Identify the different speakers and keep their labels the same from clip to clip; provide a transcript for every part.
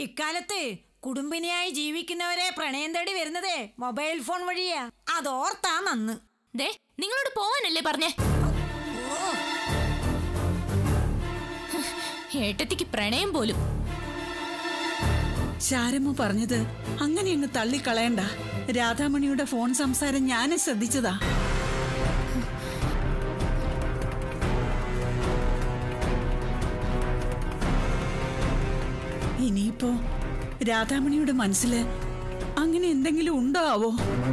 Speaker 1: ഇക്കാലത്ത് കുടുംബിനിയായി ജീവിക്കുന്നവരെ പ്രണയം തേടി വരുന്നതേ മൊബൈൽ ഫോൺ വഴിയാ അതോർത്താ നന്ന്
Speaker 2: ദേ നിങ്ങളോട് പോവാനല്ലേ പറഞ്ഞേ ഏട്ടത്തിക്ക് പ്രണയം പോലും
Speaker 3: ശാരമ്മ പറഞ്ഞത് അങ്ങനെ അങ്ങ് തള്ളിക്കളയണ്ട രാധാമണിയുടെ ഫോൺ സംസാരം ഞാനും ശ്രദ്ധിച്ചതാ ഇനിയിപ്പോ രാധാമണിയുടെ മനസ്സില് അങ്ങനെ എന്തെങ്കിലും ഉണ്ടോ ആവോ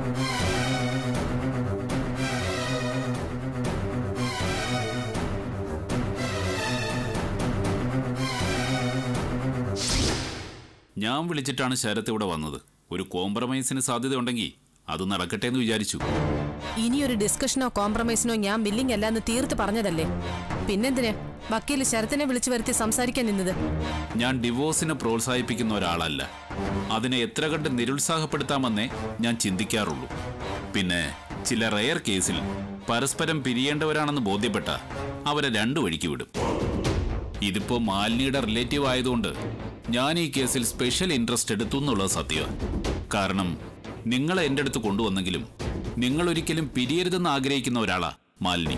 Speaker 4: ഞാൻ വിളിച്ചിട്ടാണ് ശരത്ത് ഇവിടെ വന്നത് ഒരു കോംപ്രമൈസിന് സാധ്യതയുണ്ടെങ്കിൽ അത് നടക്കട്ടെ എന്ന് വിചാരിച്ചു
Speaker 5: ഇനിയൊരു ഡിസ്കഷനോ കോംപ്രമൈസിനോ ഞാൻ ബില്ലിംഗ് അല്ല എന്ന് തീർത്ത് പറഞ്ഞതല്ലേ പിന്നെന്തിന് വക്കീൽ ശരത്തിനെ വിളിച്ചു വരുത്തി സംസാരിക്കാൻ നിന്നത്
Speaker 4: ഞാൻ ഡിവോഴ്സിനെ പ്രോത്സാഹിപ്പിക്കുന്ന ഒരാളല്ല അതിനെ എത്ര കണ്ട് നിരുത്സാഹപ്പെടുത്താമെന്നേ ഞാൻ ചിന്തിക്കാറുള്ളൂ പിന്നെ ചില റെയർ കേസിൽ പരസ്പരം പിരിയേണ്ടവരാണെന്ന് ബോധ്യപ്പെട്ട അവരെ രണ്ടു വഴിക്ക് വിടും ഇതിപ്പോ മാലിനിയുടെ റിലേറ്റീവ് ആയതുകൊണ്ട് ഞാൻ ഈ കേസിൽ സ്പെഷ്യൽ ഇൻട്രസ്റ്റ് എടുത്തു എന്നുള്ളത് സത്യമാണ് കാരണം നിങ്ങളെ എൻ്റെ അടുത്ത് കൊണ്ടുവന്നെങ്കിലും നിങ്ങൾ ഒരിക്കലും പിരിയരുതെന്ന് ആഗ്രഹിക്കുന്ന ഒരാളാ മാലിനി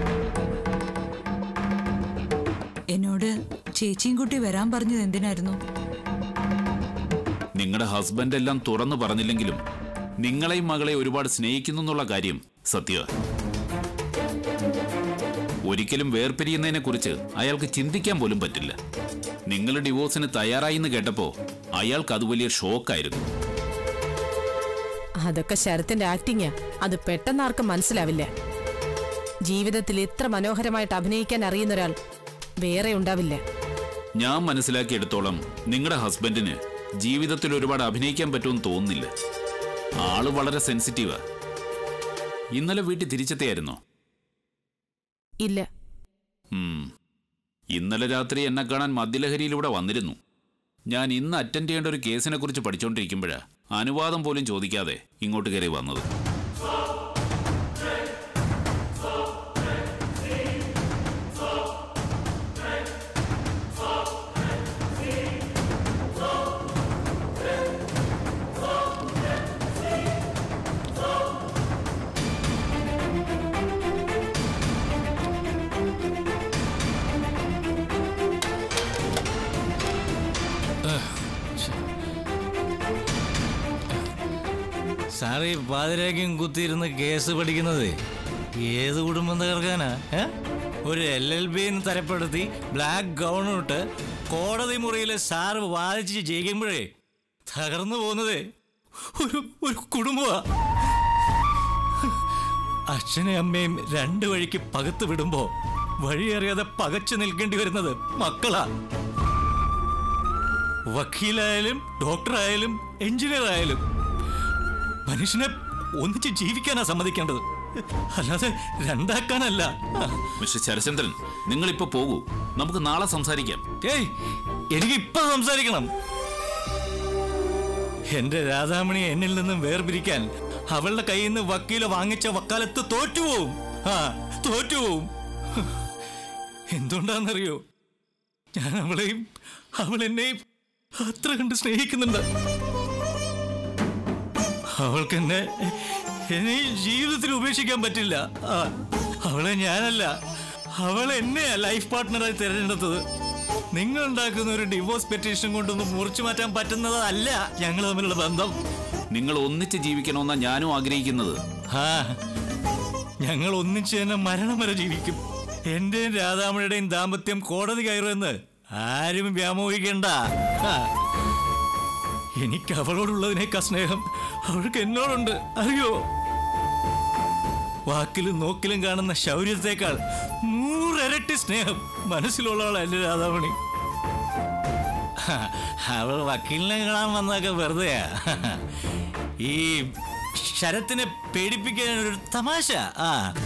Speaker 6: എന്നോട് ചേച്ചിയും കുട്ടി വരാൻ പറഞ്ഞത് എന്തിനായിരുന്നു
Speaker 4: നിങ്ങളുടെ ഹസ്ബൻഡ് എല്ലാം തുറന്നു പറഞ്ഞില്ലെങ്കിലും നിങ്ങളെയും മകളെ ഒരുപാട് സ്നേഹിക്കുന്നു എന്നുള്ള കാര്യം സത്യ ഒരിക്കലും വേർപിരിയുന്നതിനെ കുറിച്ച് അയാൾക്ക് ചിന്തിക്കാൻ പോലും പറ്റില്ല നിങ്ങൾ ഡിവോഴ്സിന് തയ്യാറായി എന്ന് കേട്ടപ്പോ അയാൾക്ക് അത് വലിയ ഷോക്കായിരുന്നു
Speaker 5: അതൊക്കെ ശരത്തിന്റെ ആക്ടിങ്ങാ അത് പെട്ടെന്ന് ആർക്കും മനസ്സിലാവില്ല ജീവിതത്തിൽ ഇത്ര മനോഹരമായിട്ട് അഭിനയിക്കാൻ അറിയുന്ന ഒരാൾ വേറെ ഉണ്ടാവില്ല
Speaker 4: ഞാൻ മനസ്സിലാക്കിയെടുത്തോളം നിങ്ങളുടെ ഹസ്ബൻഡിന് ജീവിതത്തിൽ ഒരുപാട് അഭിനയിക്കാൻ പറ്റുമെന്ന് തോന്നുന്നില്ല ആള് വളരെ സെൻസിറ്റീവാ ഇന്നലെ വീട്ടിൽ തിരിച്ചെത്തിയായിരുന്നോ
Speaker 5: ഇല്ല
Speaker 4: ഉം. ഇന്നലെ രാത്രി എന്നെ കാണാൻ മദ്യലഹരിയിലൂടെ വന്നിരുന്നു ഞാൻ ഇന്ന് അറ്റൻഡ് ചെയ്യേണ്ട ഒരു കേസിനെ കുറിച്ച് പഠിച്ചുകൊണ്ടിരിക്കുമ്പോഴാ അനുവാദം പോലും ചോദിക്കാതെ ഇങ്ങോട്ട് കയറി വന്നത്
Speaker 7: സാറ് ഈ പാതിരാക്കും കുത്തിയിരുന്ന് കേസ് പഠിക്കുന്നത് ഏത് കുടുംബം തകർക്കാനാ ഏ? ഒരു എൽ എൽ ബിന്ന് തരപ്പെടുത്തി ബ്ലാക്ക് ഗൗണിട്ട് കോടതി മുറിയിൽ സാറ് വാദിച്ച് ജയിക്കുമ്പോഴേ തകർന്നു പോകുന്നത് ഒരു ഒരു കുടുംബമാ അച്ഛനെ അമ്മയും രണ്ട് വഴിക്ക് പകത്ത് വിടുമ്പോ വഴിയറിയാതെ പകച്ചു നിൽക്കേണ്ടി വരുന്നത് മക്കളാ വക്കീലായാലും ഡോക്ടറായാലും എഞ്ചിനീയർ ആയാലും മനുഷ്യനെ ഒന്നിച്ച് ജീവിക്കാനാ സമ്മതിക്കേണ്ടത് അല്ലാതെ രണ്ടാക്കാനല്ല
Speaker 4: മിസ്റ്റർ ശരചന്ദ്രൻ നിങ്ങളിപ്പോ പോകൂ നമുക്ക് നാളെ സംസാരിക്കാം
Speaker 7: ഏയ് എനിക്ക് ഇപ്പൊ സംസാരിക്കണം എന്റെ രാധാമണിയെ എന്നിൽ നിന്നും വേർപിരിക്കാൻ അവളുടെ കയ്യിൽ നിന്ന് വക്കീല വാങ്ങിച്ച വക്കാലത്ത് തോറ്റുപോവും ആ തോറ്റുപോവും എന്തുകൊണ്ടാന്നറിയോ ഞാൻ അവളെയും അവൾ എന്നെയും അത്ര കണ്ട് സ്നേഹിക്കുന്നുണ്ട് അവൾക്ക് എന്നെ എന്നെ ഈ ജീവിതത്തിൽ ഉപേക്ഷിക്കാൻ പറ്റില്ല ആ, അവളെ ഞാനല്ല അവൾ എന്നെയാ ലൈഫ് പാർട്ട്ണറായി തിരഞ്ഞെടുത്തത് നിങ്ങൾ ഉണ്ടാക്കുന്ന ഒരു ഡിവോഴ്സ് പെറ്റീഷൻ കൊണ്ടൊന്നും മുറിച്ചു മാറ്റാൻ പറ്റുന്നതല്ല ഞങ്ങൾ തമ്മിലുള്ള ബന്ധം
Speaker 4: നിങ്ങൾ ഒന്നിച്ച് ജീവിക്കണമെന്നാ ഞാനും ആഗ്രഹിക്കുന്നത്
Speaker 7: ആ ഞങ്ങൾ ഒന്നിച്ച് തന്നെ മരണം വരെ ജീവിക്കും എന്റെയും രാധാമണിയുടെയും ദാമ്പത്യം കോടതി കയറുമെന്ന് ആരും വ്യാമോഹിക്കണ്ട ആ. എനിക്ക് അവളോടുള്ളതിനേക്കാ സ്നേഹം അവൾക്ക് എന്നോടുണ്ട് അറിയോ വാക്കിലും നോക്കിലും കാണുന്ന ശൗര്യത്തേക്കാൾ നൂറിരട്ടി സ്നേഹം മനസ്സിലുള്ളവളാ എന്റെ രാധാമണി ആ, അവൾ വക്കീലിനെ കാണാൻ വന്നതൊക്കെ വെറുതെയാ ഈ ശരത്തിനെ പേടിപ്പിക്കാൻ ഒരു തമാശ ആ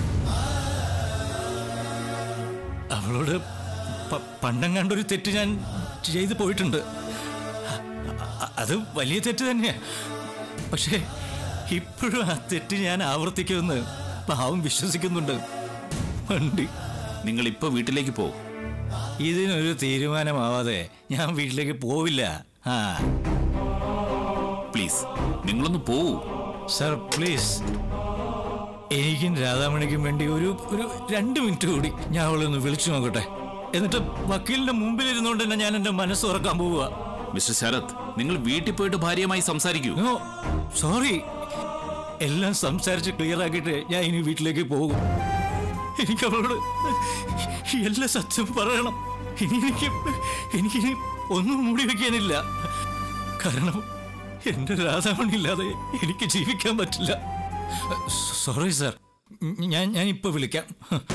Speaker 7: അവളോട് പ- പണ്ടം കണ്ടൊരു തെറ്റ് ഞാൻ ചെയ്തു പോയിട്ടുണ്ട് അ- അത് വലിയ തെറ്റ് തന്നെയാ പക്ഷേ ഇപ്പോഴും ആ തെറ്റ് ഞാൻ ആവർത്തിക്കുമെന്ന് പാവം വിശ്വസിക്കുന്നുണ്ട് വണ്ടി
Speaker 4: നിങ്ങൾ ഇപ്പൊ വീട്ടിലേക്ക് പോ
Speaker 7: ഇതിനൊരു തീരുമാനമാവാതെ ഞാൻ വീട്ടിലേക്ക് പോവില്ല ആ
Speaker 4: പ്ലീസ് നിങ്ങളൊന്ന് പോവൂ
Speaker 7: സർ പ്ലീസ് എനിക്കും രാധാമണിക്കും വേണ്ടി ഒരു ഒരു രണ്ട് മിനിറ്റ് കൂടി ഞാൻ അവളെ ഒന്ന് വിളിച്ചു നോക്കട്ടെ എന്നിട്ട് വക്കീലിന്റെ മുമ്പിൽ ഇരുന്നുകൊണ്ട് തന്നെ ഞാൻ എന്റെ മനസ്സ് തുറക്കാൻ പോവുക
Speaker 4: മിസ്റ്റർ ശരത് നിങ്ങൾ വീട്ടിൽ പോയിട്ട് ഭാര്യയുമായി സംസാരിക്കൂ
Speaker 7: നോ സോറി എല്ലാം സംസാരിച്ച് ക്ലിയർ ആക്കിയിട്ട് ഞാൻ ഇനി വീട്ടിലേക്ക് പോകും എനിക്ക് അവളോട് എല്ലാ സത്യം പറയണം ഇനി എനിക്ക് എനിക്കിനി ഒന്നും മൂടി വെക്കാനില്ല കാരണം എന്റെ രാധാമണില്ലാതെ എനിക്ക് ജീവിക്കാൻ പറ്റില്ല സോറി സാർ ഞാൻ ഞാൻ ഇപ്പൊ വിളിക്കാം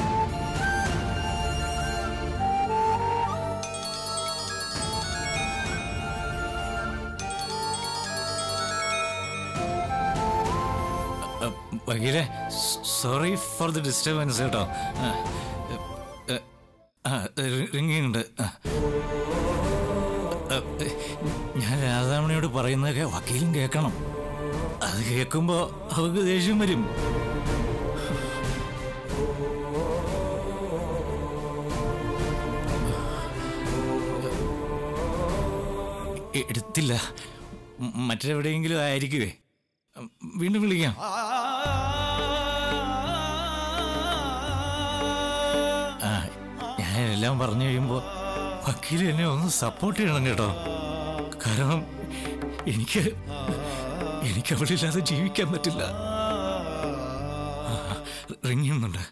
Speaker 7: വകീലെ സോറി ഫോർ ദി ഡിസ്റ്റർബൻസ് കേട്ടോ റിങ്ങിയുണ്ട് ഞാൻ രാധാമണിയോട് പറയുന്നതൊക്കെ വക്കീലും കേൾക്കണം അത് കേൾക്കുമ്പോ അവർക്ക് ദേഷ്യം വരും എ- എടുത്തില്ല മ- മറ്റെവിടെയെങ്കിലും ആയിരിക്കുവേ വീണ്ടും വിളിക്കാം ആ ഞാൻ എല്ലാം പറഞ്ഞു കഴിയുമ്പോ വക്കീൽ എന്നെ ഒന്ന് സപ്പോർട്ട് ചെയ്യണം കേട്ടോ കാരണം എനിക്ക് എനിക്ക് അവളില്ലാതെ ജീവിക്കാൻ പറ്റില്ല റിങ് ചെയ്യുന്നുണ്ട്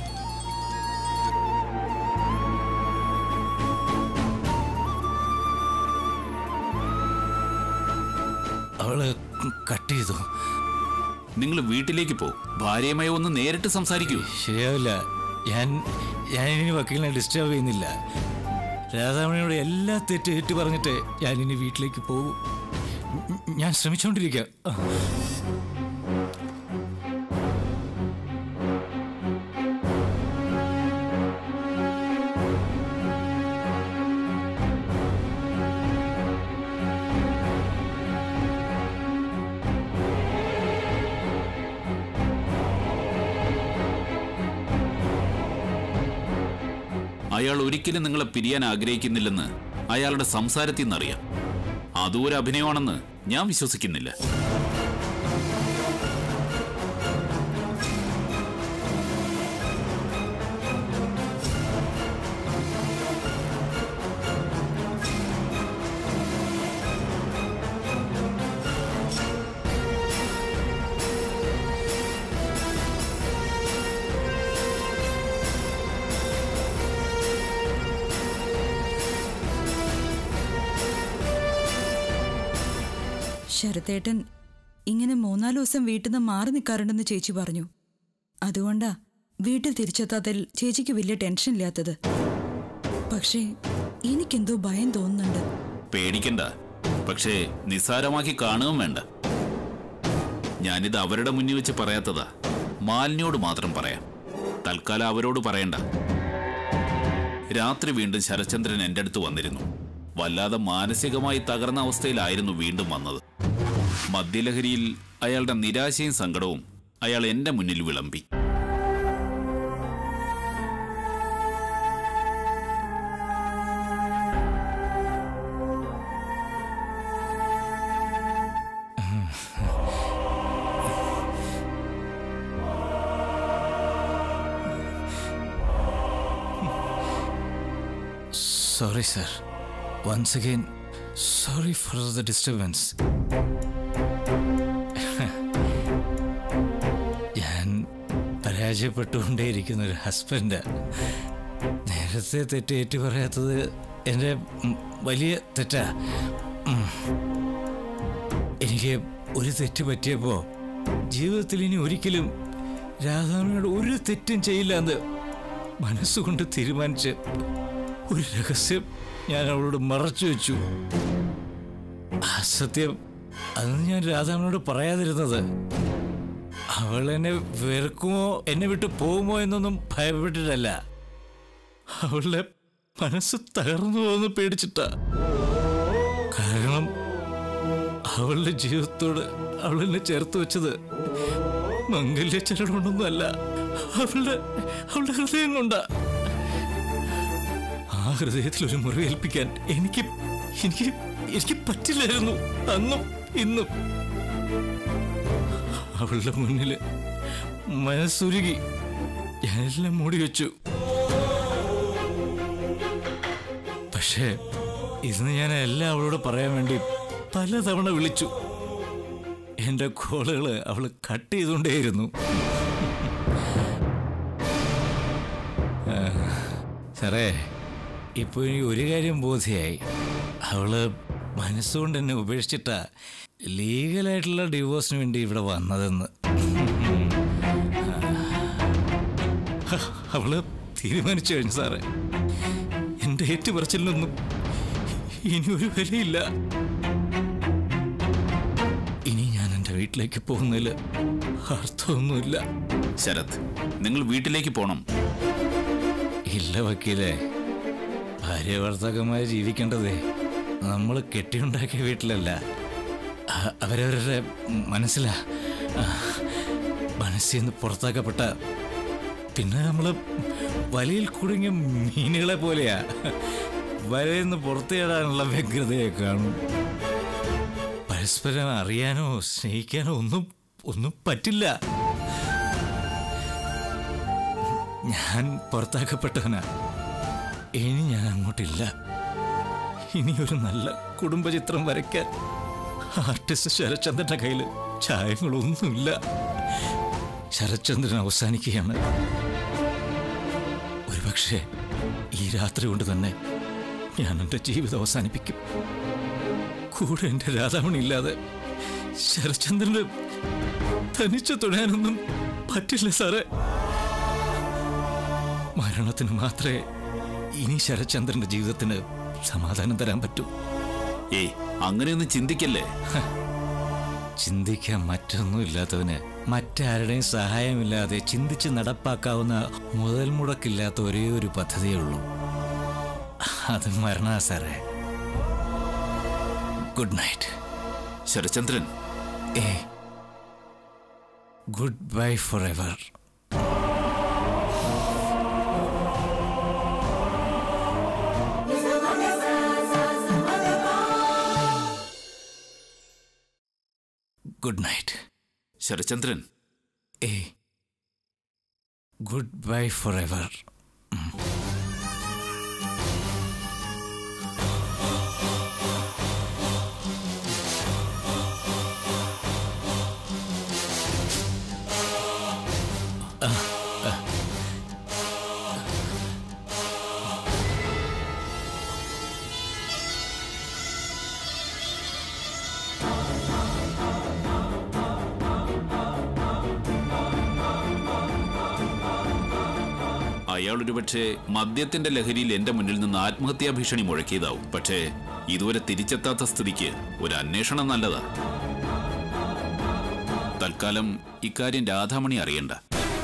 Speaker 7: അവള് കട്ട് ചെയ്തു
Speaker 4: നിങ്ങൾ വീട്ടിലേക്ക് പോ ഭാര്യയുമായി ഒന്ന് നേരിട്ട് സംസാരിക്കൂ
Speaker 7: ശരിയാവില്ല ഞാൻ ഞാൻ ഇനി വക്കീലിനെ ഡിസ്റ്റർബ് ചെയ്യുന്നില്ല രാധാമണിയോട് എല്ലാ തെറ്റ് ഏറ്റു പറഞ്ഞിട്ട് ഞാൻ ഇനി വീട്ടിലേക്ക് പോകും ഞാൻ ശ്രമിച്ചുകൊണ്ടിരിക്കാം ആ.
Speaker 4: അയാൾ ഒരിക്കലും നിങ്ങളെ പിരിയാൻ ആഗ്രഹിക്കുന്നില്ലെന്ന് അയാളുടെ സംസാരത്തിൽ നിന്നറിയാം അതും ഒരു അഭിനയമാണെന്ന് ഞാൻ വിശ്വസിക്കുന്നില്ല
Speaker 6: ശരത്തേട്ടൻ ഇങ്ങനെ മൂന്നാല് ദിവസം വീട്ടിൽ നിന്ന് മാറി നിൽക്കാറുണ്ടെന്ന് ചേച്ചി പറഞ്ഞു അതുകൊണ്ടാ വീട്ടിൽ തിരിച്ചെത്താത്തതിൽ ചേച്ചിക്ക് വലിയ ടെൻഷൻ ഇല്ലാത്തത് പക്ഷേ എനിക്കെന്തോ ഭയം തോന്നുന്നുണ്ട്
Speaker 4: പേടിക്കണ്ട പക്ഷേ നിസ്സാരമാക്കി കാണുകയും വേണ്ട ഞാനിത് അവരുടെ മുന്നിൽ വെച്ച് പറയാത്തതാ മാലിന്യോട് മാത്രം പറയാം തൽക്കാലം അവരോട് പറയണ്ട രാത്രി വീണ്ടും ശരചന്ദ്രൻ എൻ്റെ അടുത്ത് വന്നിരുന്നു വല്ലാതെ മാനസികമായി തകർന്ന അവസ്ഥയിലായിരുന്നു വീണ്ടും വന്നത് മദ്യലഹരിയിൽ അയാളുടെ നിരാശയും സങ്കടവും അയാൾ എൻ്റെ മുന്നിൽ വിളമ്പി
Speaker 7: sorry sir once again sorry for the disturbance ഞാൻ പരാജയപ്പെട്ടുകൊണ്ടേയിരിക്കുന്ന ഒരു ഹസ്ബൻഡ് നേരത്തെ തെറ്റ് ഏറ്റു പറയാത്തത് എൻ്റെ ഉം, വലിയ തെറ്റാ ഉം. എനിക്ക് ഒരു തെറ്റ് പറ്റിയപ്പോൾ ജീവിതത്തിൽ ഇനി ഒരിക്കലും രാധാമണിയോട് ഒരു തെറ്റും ചെയ്യില്ല എന്ന് മനസ്സുകൊണ്ട് തീരുമാനിച്ച് ഒരു രഹസ്യം ഞാൻ അവളോട് മറച്ചു വെച്ചു ആ സത്യം അന്ന് ഞാൻ രാധാമണിയോട് പറയാതിരുന്നത് അവൾ എന്നെ വെറുക്കുമോ എന്നെ വിട്ട് പോകുമോ എന്നൊന്നും ഭയപ്പെട്ടിട്ടല്ല അവളുടെ മനസ്സ് തകർന്നു പോകുന്ന പേടിച്ചിട്ടാ കാരണം അവളുടെ ജീവിതത്തോട് അവൾ എന്നെ ചേർത്ത് വെച്ചത് മംഗല്യ ചരടുകൊണ്ടൊന്നും അല്ല അവളുടെ അവളുടെ ഹൃദയം കൊണ്ടാ ആ ഹൃദയത്തിൽ ഒരു മുറിവേൽപ്പിക്കാൻ എനിക്ക് എനിക്ക് എനിക്ക് പറ്റില്ലായിരുന്നു അന്നും ഇന്നും അവളുടെ മുന്നില് മനസ്സുരുകി ഞാനെല്ലാം മൂടി വെച്ചു പക്ഷേ ഇന്ന് ഞാൻ എല്ലാം അവളോട് പറയാൻ വേണ്ടി പലതവണ വിളിച്ചു എന്റെ കോളുകൾ അവൾ കട്ട് ചെയ്തുകൊണ്ടേയിരുന്നു ആ, സാറേ ഇപ്പൊ എനിക്ക് ഒരു കാര്യം ബോധ്യായി അവള് മനസ്സുകൊണ്ട് എന്നെ ഉപേക്ഷിച്ചിട്ടാ ലീഗലായിട്ടുള്ള ഡിവോഴ്സിന് വേണ്ടി ഇവിടെ വന്നതെന്ന് ആ, അവള് തീരുമാനിച്ചു കഴിഞ്ഞു സാറേ എന്റെ ഏറ്റുപറച്ചിലൊന്നും ഇനി ഒരു വിലയില്ല ഇനി ഞാൻ എൻ്റെ വീട്ടിലേക്ക് പോകുന്നതിൽ അർത്ഥമൊന്നുമില്ല
Speaker 4: ശരത് നിങ്ങൾ വീട്ടിലേക്ക് പോണം
Speaker 7: ഇല്ല വക്കീലെ ഭാര്യ ഭർത്താക്കന്മാര് ജീവിക്കേണ്ടതേ നമ്മൾ കെട്ടിയുണ്ടാക്കിയ വീട്ടിലല്ല അ- അവരവരുടെ മനസ്സിലാ ആ, മനസ്സിൽ നിന്ന് പുറത്താക്കപ്പെട്ട പിന്നെ നമ്മൾ വലയിൽ കുടുങ്ങിയ മീനുകളെ പോലെയാ വലയിൽ നിന്ന് പുറത്തേടാനുള്ള വ്യഗ്രതയെ കാണും പരസ്പരം അറിയാനോ സ്നേഹിക്കാനോ ഒന്നും ഒന്നും പറ്റില്ല ഞാൻ പുറത്താക്കപ്പെട്ടവനാ ഇനി ഞാൻ അങ്ങോട്ടില്ല ഇനി ഒരു നല്ല കുടുംബചിത്രം വരയ്ക്കാൻ ആർട്ടിസ്റ്റ് ശരത്ചന്ദ്രന്റെ കയ്യിൽ ചായങ്ങളൊന്നുമില്ല ശരത്ചന്ദ്രൻ അവസാനിക്കുകയാണ് ഒരുപക്ഷെ ഈ രാത്രി കൊണ്ട് തന്നെ ഞാൻ എൻ്റെ ജീവിതം അവസാനിപ്പിക്കും കൂടെ എൻ്റെ രാധാമണി ഇല്ലാതെ ശരത്ചന്ദ്രന് തനിച്ച് തുടരാനൊന്നും പറ്റില്ല സാറേ മരണത്തിന് മാത്രമേ ഇനി ശരത്ചന്ദ്രന്റെ ജീവിതത്തിന് സമാധാനം തരാൻ പറ്റൂ
Speaker 4: ഏയ് അങ്ങനെയൊന്നും ചിന്തിക്കല്ലേ
Speaker 7: ചിന്തിക്കാൻ മറ്റൊന്നുമില്ലാത്തവന് മറ്റാരുടെയും സഹായമില്ലാതെ ചിന്തിച്ച് നടപ്പാക്കാവുന്ന മുതൽ മുടക്കില്ലാത്ത ഒരേ ഒരു പദ്ധതിയേ ഉള്ളൂ അത് മരണ സാറേ ഗുഡ് നൈറ്റ്
Speaker 4: ശരചന്ദ്രൻ
Speaker 7: ഏ goodbye forever good night
Speaker 4: Sarachandran
Speaker 7: ഏ ഗുഡ് ബൈ ഫോർ എവർ
Speaker 4: അയാൾ ഒരുപക്ഷെ മദ്യത്തിന്റെ ലഹരിയിൽ എന്റെ മുന്നിൽ നിന്ന് ആത്മഹത്യാ ഭീഷണി മുഴക്കിയതാവും പക്ഷേ ഇതുവരെ തിരിച്ചെത്താത്ത സ്ഥിതിക്ക് ഒരു അന്വേഷണം നല്ലതാ തൽക്കാലം ഇക്കാര്യം രാധാമണി അറിയണ്ട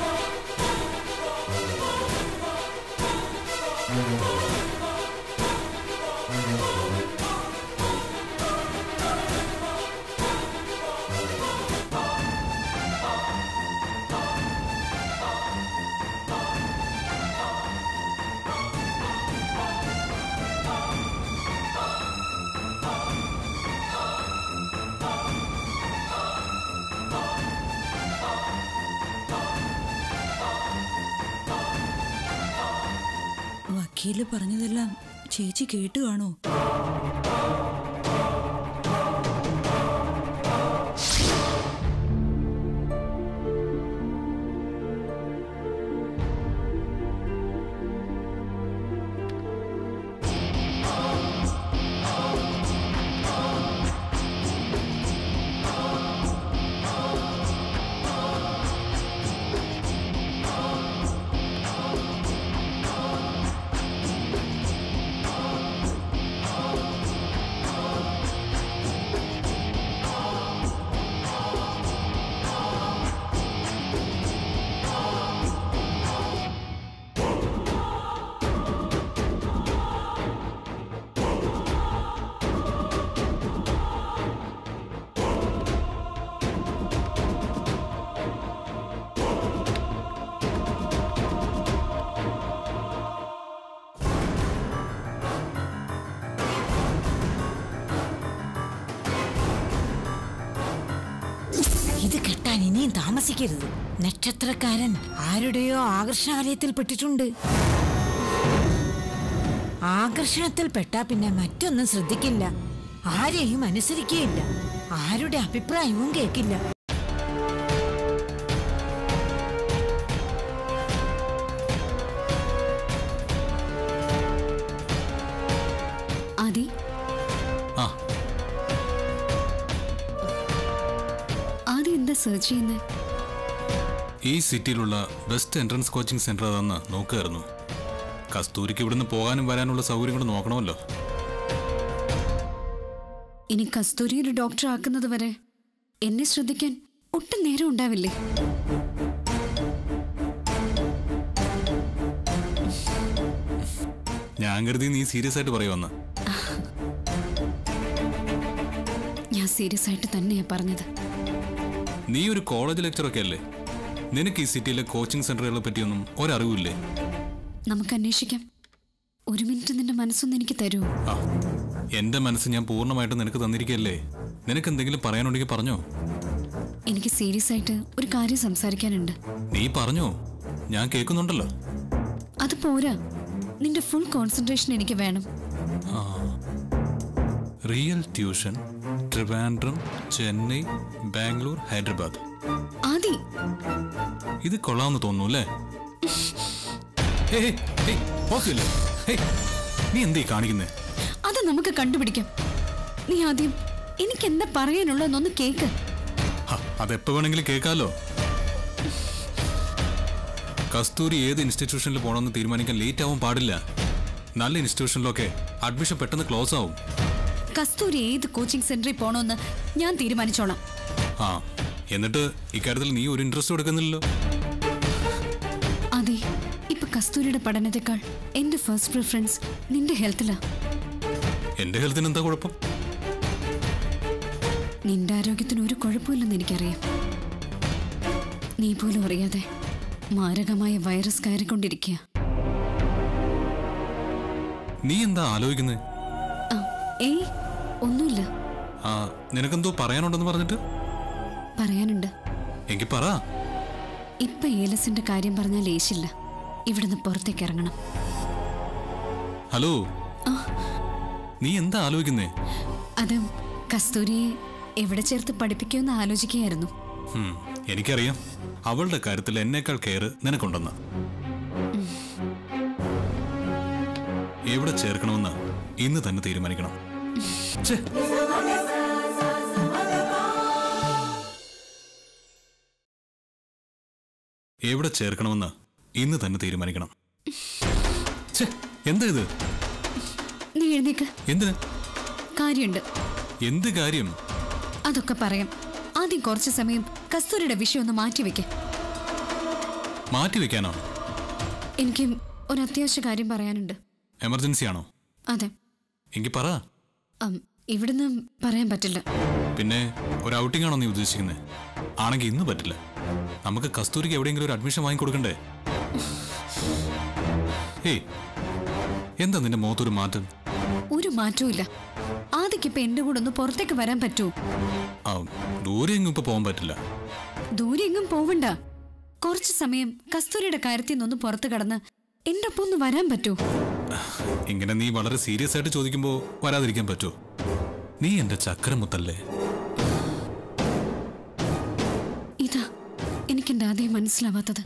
Speaker 6: വക്കീല് പറഞ്ഞതെല്ലാം ചേച്ചി കേട്ടു കാണോ
Speaker 1: താമസിക്കരുത് നക്ഷത്രക്കാരൻ ആരുടെയോ ആകർഷണാലയത്തിൽ പെട്ടിട്ടുണ്ട് ആകർഷണത്തിൽ പെട്ടാ പിന്നെ മറ്റൊന്നും ശ്രദ്ധിക്കില്ല ആരെയും അനുസരിക്കുകയില്ല ആരുടെ അഭിപ്രായവും കേൾക്കില്ല
Speaker 8: ആദി
Speaker 9: ആ
Speaker 8: ആദി എന്താ സെർച്ച് ചെയ്യുന്നത്
Speaker 9: ഈ സിറ്റിയിലുള്ള ബെസ്റ്റ് എൻട്രൻസ് കോച്ചിങ് സെന്റർ അതെന്ന് നോക്കുകയായിരുന്നു കസ്തൂരിക്ക് ഇവിടുന്ന് പോകാനും വരാനുള്ള സൗകര്യങ്ങൾ നോക്കണമല്ലോ
Speaker 8: ഇനി കസ്തൂരി ഒരു ഡോക്ടർ ആക്കുന്നത് വരെ എന്നെ ശ്രദ്ധിക്കാൻ ഒട്ടും നേരം ഉണ്ടാവില്ലേ
Speaker 9: ഞാൻ കരുതി നീ സീരിയസ് ആയിട്ട് പറയുമെന്ന്
Speaker 8: ഞാൻ സീരിയസ് ആയിട്ട് തന്നെയാ പറഞ്ഞത്
Speaker 9: നീ ഒരു കോളേജ് ലെക്ചറൊക്കെ അല്ലേ നിനക്ക് ഈ സിറ്റിയിലെ കോച്ചിങ് സെന്ററുകളെ പറ്റിയൊന്നും ഒരറിവില്ലേ
Speaker 8: നമുക്ക് അന്വേഷിക്കാം ഒരു മിനിറ്റ് നിന്റെ മനസ്സൊന്ന് എനിക്ക് തരൂ
Speaker 9: ആ എന്റെ മനസ്സ് ഞാൻ പൂർണ്ണമായിട്ട് നിനക്ക് തന്നിരിക്കല്ലേ നിനക്ക് എന്തെങ്കിലും പറയാനുണ്ടെങ്കിൽ പറഞ്ഞോ
Speaker 8: എനിക്ക് സീരിയസ് ആയിട്ട് ഒരു കാര്യം സംസാരിക്കാനുണ്ട്
Speaker 9: നീ പറഞ്ഞോ ഞാൻ കേൾക്കുന്നുണ്ടല്ലോ
Speaker 8: അത് പോരാ നിന്റെ ഫുൾ കോൺസെൻട്രേഷൻ എനിക്ക് വേണം
Speaker 9: റിയൽ ട്യൂഷൻ ട്രിവാൻഡ്രം ചെന്നൈ ബാംഗ്ലൂർ ഹൈദരാബാദ്
Speaker 8: ആദി
Speaker 9: ഇത് കൊള്ളാമെന്ന് തോന്നുന്നു അല്ലേ ഹേയ്, ഹേയ്, ഹേയ്, പോസില്ലേ? ഹേയ്, നീ എന്തീ കാണിക്കുന്നേ
Speaker 8: അത് നമുക്ക് കണ്ടുപിടിക്കാം നീ ആദ്യം എനിക്ക് എന്താ പറയാനുള്ളതെന്നൊന്ന് കേക്ക്
Speaker 9: ഹ, അതെപ്പോ വേണമെങ്കിലും കേൾക്കാലോ കസ്തൂരി ഏത് ഇൻസ്റ്റിറ്റ്യൂഷനിൽ പോകണമെന്ന് തീരുമാനിക്കാൻ ലേറ്റ് ആവാൻ പാടില്ല നല്ല ഇൻസ്റ്റിറ്റ്യൂഷനിലൊക്കെ അഡ്മിഷൻ പെട്ടെന്ന് ക്ലോസ് ആവും
Speaker 8: കസ്തൂരി ഏത് കോച്ചിങ് സെന്ററിൽ പോണോന്ന് ഞാൻ തീരുമാനിച്ചോളാം
Speaker 9: ആ എന്നിട്ട് ഇക്കാര്യത്തിൽ നീ ഒരു ഇൻട്രസ്റ്റ് എടുക്കുന്നില്ലല്ലോ
Speaker 8: അതെ ഇപ്പൊ കസ്തൂരിയുടെ പഠനത്തെക്കാൾ എന്റെ ഫസ്റ്റ് പ്രിഫറൻസ് നിന്റെ ഹെൽത്തിലാ
Speaker 9: എന്റെ ഹെൽത്തിന് എന്താ കുഴപ്പം
Speaker 8: നിന്റെ ആരോഗ്യത്തിന് ഒരു കുഴപ്പമില്ലെന്ന് എനിക്കറിയാം നീ പോലും അറിയാതെ മാരകമായ വൈറസ് കയറിക്കൊണ്ടിരിക്കുക
Speaker 9: നീ എന്താ ആലോചിക്കുന്നത്
Speaker 8: ആ ഏയ് ഒന്നുമില്ല
Speaker 9: ആ നിനക്കെന്തോ പറയാനുണ്ടെന്ന് പറഞ്ഞിട്ട്
Speaker 8: പറയാനുണ്ട്
Speaker 9: എങ്കിൽ പറ
Speaker 8: ഇപ്പൊ ഏലസിന്റെ കാര്യം പറഞ്ഞാൽ ലേശില്ല ഇവിടുന്ന് പുറത്തേക്ക് ഇറങ്ങണം
Speaker 9: ഹലോ
Speaker 8: ആ.
Speaker 9: നീ എന്താ ആലോചിക്കുന്നേ
Speaker 8: അത് കസ്തൂരിയെ എവിടെ ചേർത്ത് പഠിപ്പിക്കുമെന്ന് ആലോചിക്കുകയായിരുന്നു
Speaker 9: ഹും, എനിക്കറിയാം അവളുടെ കാര്യത്തിൽ എന്നേക്കാൾ കെയർ നിനക്കുണ്ടെന്ന് എവിടെ ചേർക്കണമെന്ന് ഇന്ന് തന്നെ തീരുമാനിക്കണം ഛെ, എവിടെ ചേർക്കണമെന്ന് ഇന്ന് തന്നെ തീരുമാനിക്കണം ഛെ, എന്താ ഇത്
Speaker 8: നീ എഴുന്നേക്ക്
Speaker 9: എന്തിന്
Speaker 8: കാര്യമുണ്ട്
Speaker 9: എന്ത് കാര്യം
Speaker 8: അതൊക്കെ പറയാം ആദ്യം കുറച്ച് സമയം കസ്തൂരിയുടെ വിഷയം ഒന്ന് മാറ്റിവെക്ക്
Speaker 9: മാറ്റിവെക്കാനോ
Speaker 8: എനിക്ക് ഒരു അത്യാവശ്യ കാര്യം പറയാനുണ്ട്
Speaker 9: എമർജൻസി ആണോ
Speaker 8: അതെ
Speaker 9: എങ്കിൽ പറ
Speaker 8: അം, ഇവിടുന്ന് പറയാൻ പറ്റില്ല
Speaker 9: പിന്നെ ഒരു ഔട്ടിംഗ് ആണോ നീ ഉദ്ദേശിക്കുന്നത് ആണെങ്കിൽ ഇന്ന് പറ്റില്ല നമുക്ക് കസ്തൂരിക്ക് എവിടെയെങ്കിലും ഒരു അഡ്മിഷൻ വാങ്ങിക്കൊടുക്കണ്ടേ ഏയ് എന്താ നിന്റെ മുഖത്തൊരു മാറ്റം
Speaker 8: ഒരു മാറ്റവും ഇല്ല ആദ്യക്കിപ്പോ എന്റെ കൂടെ ഒന്ന് പുറത്തേക്ക് വരാൻ പറ്റുമോ
Speaker 9: ആ ദൂരെ എങ്ങും ഇപ്പൊ പോകാൻ പറ്റില്ല
Speaker 8: ദൂരെ എങ്ങും പോവണ്ട കുറച്ച് സമയം കസ്തൂരിയുടെ കാര്യത്തിൽ നിന്നൊന്ന് പുറത്ത് കടന്ന് എന്റെ ഒപ്പം ഒന്ന് വരാൻ പറ്റുമോ
Speaker 9: ഇങ്ങനെ നീ വളരെ സീരിയസ് ആയിട്ട് ചോദിക്കുമ്പോൾ വരാതിരിക്കാൻ പറ്റുമോ നീ എന്റെ ചക്രമുത്തല്ലേ
Speaker 8: ഇതാ എനിക്കെന്റെ ആദ്യം മനസ്സിലാവാത്തത്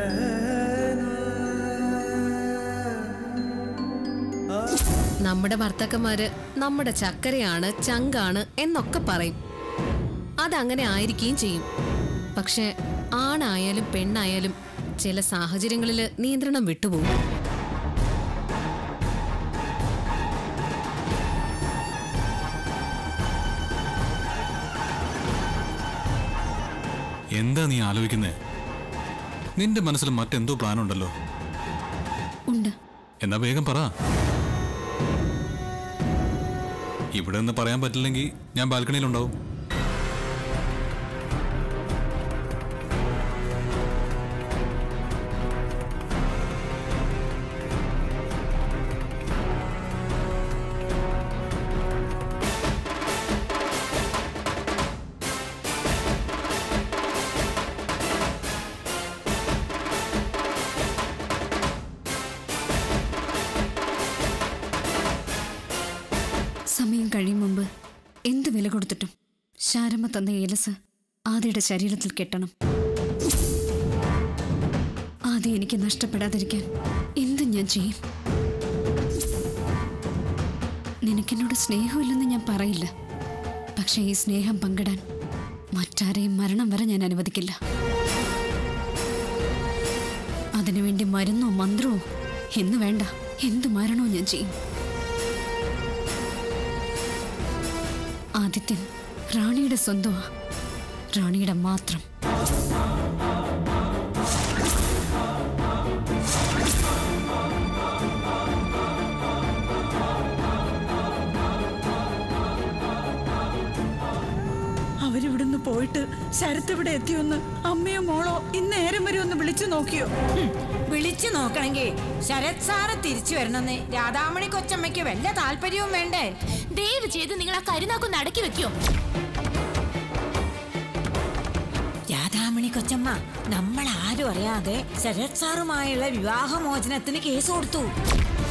Speaker 5: നമ്മുടെ ഭർത്താക്കന്മാര് നമ്മുടെ ചക്കരയാണ് ചങ്കാണ് എന്നൊക്കെ പറയും അതങ്ങനെ ആയിരിക്കുകയും ചെയ്യും പക്ഷെ ആണായാലും പെണ്ണായാലും ചില സാഹചര്യങ്ങളിൽ നിയന്ത്രണം വിട്ടുപോകും
Speaker 9: എന്താ നീ ആലോചിക്കുന്നേ നിന്റെ മനസ്സിൽ മറ്റെന്തോ പ്ലാൻ ഉണ്ടല്ലോ
Speaker 8: ഉണ്ട്
Speaker 9: എന്നാ വേഗം പറ ഇവിടെ നിന്ന് പറയാൻ പറ്റില്ലെങ്കിൽ ഞാൻ ബാൽക്കണിയിലുണ്ടാവും
Speaker 8: കൊടുത്തിട്ടും ശാരമ്മ തന്ന ഏലസ് ആദിയുടെ ശരീരത്തിൽ കെട്ടണം ആദ്യം എനിക്ക് നഷ്ടപ്പെടാതിരിക്കാൻ എന്തും ഞാൻ ചെയ്യും നിനക്കെന്നോട് സ്നേഹമില്ലെന്ന് ഞാൻ പറയില്ല പക്ഷേ ഈ സ്നേഹം പങ്കിടാൻ മറ്റാരെയും മരണം വരെ ഞാൻ അനുവദിക്കില്ല അതിനുവേണ്ടി മരുന്നോ മന്ത്രമോ എന്ന് വേണ്ട എന്ത് മരണവും ഞാൻ ചെയ്യും ആദിത്യൻ റാണിയുടെ സ്വന്തമാ റാണിയുടെ മാത്രം
Speaker 3: അവരിവിടുന്ന് പോയിട്ട് ശരത്ത് ഇവിടെ എത്തിയൊന്ന് അമ്മയോ മോളോ ഇന്നേരം വരെ ഒന്ന് വിളിച്ചു നോക്കിയോ
Speaker 1: ഹും, വിളിച്ചു നോക്കണമെങ്കിൽ ശരത് സാറ് തിരിച്ചു വരണമെന്ന് രാധാമണി കൊച്ചമ്മയ്ക്ക് വല്ല താല്പര്യവും വേണ്ടേ
Speaker 2: ദയവ് ചെയ്ത് നിങ്ങൾ ആ കരുനാക്കൊന്ന് അടക്കി വെക്കോ
Speaker 1: രാധാമണി കൊച്ചമ്മ നമ്മൾ ആരും അറിയാതെ ശരത് സാറുമായുള്ള വിവാഹമോചനത്തിന് കേസ് കൊടുത്തു